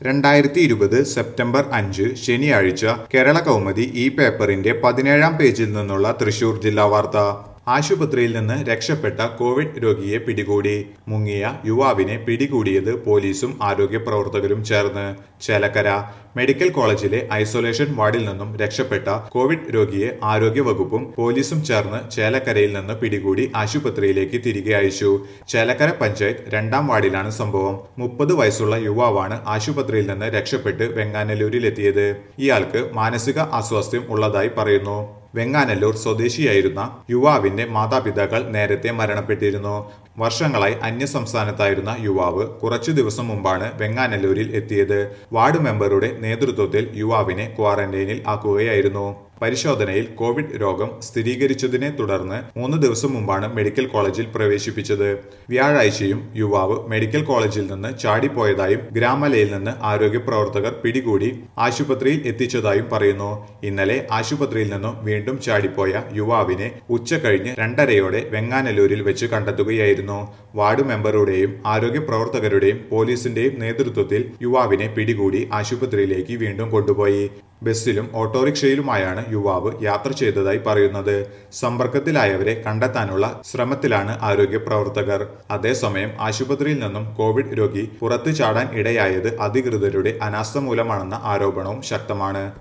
രണ്ടായിരത്തി ഇരുപത് സെപ്റ്റംബർ അഞ്ച് ശനിയാഴ്ച കേരള കൗമുദി ഈ പേപ്പറിന്റെ പതിനേഴാം പേജിൽ നിന്നുള്ള തൃശൂർ ജില്ലാ വാർത്ത ആശുപത്രിയിൽ നിന്ന് രക്ഷപ്പെട്ട കോവിഡ് രോഗിയെ പിടികൂടി മുങ്ങിയ യുവാവിനെ പിടികൂടിയത് പോലീസും ആരോഗ്യ പ്രവർത്തകരും ചേർന്ന് ചേലക്കര മെഡിക്കൽ കോളേജിലെ ഐസൊലേഷൻ വാർഡിൽ നിന്നും രക്ഷപ്പെട്ട കോവിഡ് രോഗിയെ ആരോഗ്യ വകുപ്പും പോലീസും ചേർന്ന് ചേലക്കരയിൽ നിന്ന് പിടികൂടി ആശുപത്രിയിലേക്ക് തിരികെ അയച്ചു ചേലക്കര പഞ്ചായത്ത് രണ്ടാം വാർഡിലാണ് സംഭവം മുപ്പത് വയസ്സുള്ള യുവാവാണ് ആശുപത്രിയിൽ നിന്ന് രക്ഷപ്പെട്ട് വെങ്ങാനല്ലൂരിലെത്തിയത് ഇയാൾക്ക് മാനസിക അസ്വാസ്ഥ്യം ഉള്ളതായി പറയുന്നു വെങ്ങാനല്ലൂർ സ്വദേശിയായിരുന്ന യുവാവിന്റെ മാതാപിതാക്കൾ നേരത്തെ മരണപ്പെട്ടിരുന്നു വർഷങ്ങളായി അന്യസംസ്ഥാനത്തായിരുന്ന യുവാവ് കുറച്ചു ദിവസം മുമ്പാണ് വെങ്ങാനല്ലൂരിൽ എത്തിയത് വാർഡ് മെമ്പറുടെ നേതൃത്വത്തിൽ യുവാവിനെ ക്വാറന്റൈനിൽ ആക്കുകയായിരുന്നു പരിശോധനയിൽ കോവിഡ് രോഗം സ്ഥിരീകരിച്ചതിനെ തുടർന്ന് മൂന്ന് ദിവസം മുമ്പാണ് മെഡിക്കൽ കോളേജിൽ പ്രവേശിപ്പിച്ചത് വ്യാഴാഴ്ചയും യുവാവ് മെഡിക്കൽ കോളേജിൽ നിന്ന് ചാടിപ്പോയതായും ഗ്രാമലയിൽ നിന്ന് ആരോഗ്യ പ്രവർത്തകർ പിടികൂടി ആശുപത്രിയിൽ എത്തിച്ചതായും പറയുന്നു ഇന്നലെ ആശുപത്രിയിൽ നിന്നും വീണ്ടും ചാടിപ്പോയ യുവാവിനെ ഉച്ച കഴിഞ്ഞ് രണ്ടരയോടെ വെങ്ങാനല്ലൂരിൽ വെച്ച് കണ്ടെത്തുകയായിരുന്നു വാർഡ് മെമ്പറുടെയും ആരോഗ്യ പ്രവർത്തകരുടെയും പോലീസിന്റെയും നേതൃത്വത്തിൽ യുവാവിനെ പിടികൂടി ആശുപത്രിയിലേക്ക് വീണ്ടും കൊണ്ടുപോയി ബസ്സിലും ഓട്ടോറിക്ഷയിലുമായാണ് യുവാവ് യാത്ര ചെയ്തതായി പറയുന്നത് സമ്പർക്കത്തിലായവരെ കണ്ടെത്താനുള്ള ശ്രമത്തിലാണ് ആരോഗ്യ പ്രവർത്തകർ അതേസമയം ആശുപത്രിയിൽ നിന്നും കോവിഡ് രോഗി പുറത്തു ചാടാൻ ഇടയായത് അധികൃതരുടെ അനാസ്ഥ മൂലമാണെന്ന ആരോപണവും ശക്തമാണ്